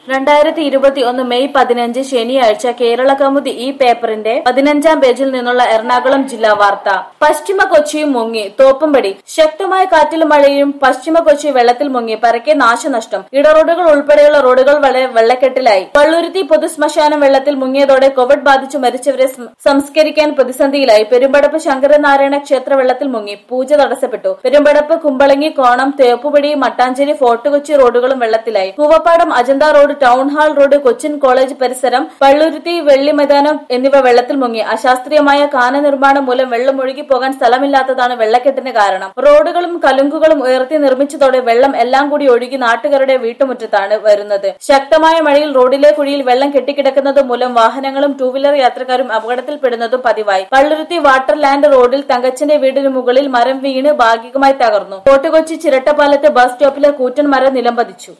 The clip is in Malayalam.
രണ്ടായിരത്തി ഇരുപത്തി ഒന്ന് മെയ് പതിനഞ്ച് ശനിയാഴ്ച കേരള കൗമുദി ഈ പേപ്പറിന്റെ പതിനഞ്ചാം പേജിൽ നിന്നുള്ള എറണാകുളം ജില്ലാ വാർത്ത പശ്ചിമ കൊച്ചിയും മുങ്ങി തോപ്പുംപടി ശക്തമായ കാറ്റിലും മഴയും പശ്ചിമ കൊച്ചി വെള്ളത്തിൽ മുങ്ങി പരക്കെ നാശനഷ്ടം ഇടറോഡുകൾ ഉൾപ്പെടെയുള്ള റോഡുകൾ വളരെ വെള്ളക്കെട്ടിലായി പള്ളുരുത്തി പൊതുശ്മശാനം വെള്ളത്തിൽ മുങ്ങിയതോടെ കോവിഡ് ബാധിച്ചു മരിച്ചവരെ സം- സംസ്കരിക്കാൻ പ്രതിസന്ധിയിലായി പെരുമ്പടപ്പ് ശങ്കരനാരായണ ക്ഷേത്ര വെള്ളത്തിൽ മുങ്ങി പൂജ തടസ്സപ്പെട്ടു പെരുമ്പടപ്പ് കുമ്പളങ്ങി കോണം തേപ്പുപടി മട്ടാഞ്ചേരി ഫോർട്ട് കൊച്ചി റോഡുകളും വെള്ളത്തിലായി Poovappadam Ajantha road town hall road Cochin college പരിസരം പള്ളുരുത്തി വെള്ളി മൈതാനം എന്നിവ വെള്ളത്തിൽ മുങ്ങി അശാസ്ത്രീയമായ കാന നിർമ്മാണം മൂലം വെള്ളം ഒഴുകി പോകാൻ സ്ഥലമില്ലാത്തതാണ് വെള്ളക്കെട്ടിന് കാരണം റോഡുകളും കലുങ്കുകളും ഉയർത്തി നിർമ്മിച്ചതോടെ വെള്ളം എല്ലാം കൂടി ഒഴുകി നാട്ടുകാരുടെ വീട്ടുമുറ്റത്താണ് വരുന്നത് ശക്തമായ മഴയിൽ റോഡിലെ കുഴിയിൽ വെള്ളം കെട്ടിക്കിടക്കുന്നത് മൂലം വാഹനങ്ങളും ടൂ വീലർ യാത്രക്കാരും അപകടത്തിൽപ്പെടുന്നതും പതിവായി പള്ളുരുത്തി വാട്ടർ ലാൻഡ് റോഡിൽ തങ്കച്ചന്റെ വീടിന് മുകളിൽ മരം വീണ് ഭാഗികമായി തകർന്നു കോട്ടുകൊച്ചി ചിരട്ടപ്പാലത്ത് ബസ് സ്റ്റോപ്പിലെ കൂറ്റൻ മരം നിലംപതിച്ചു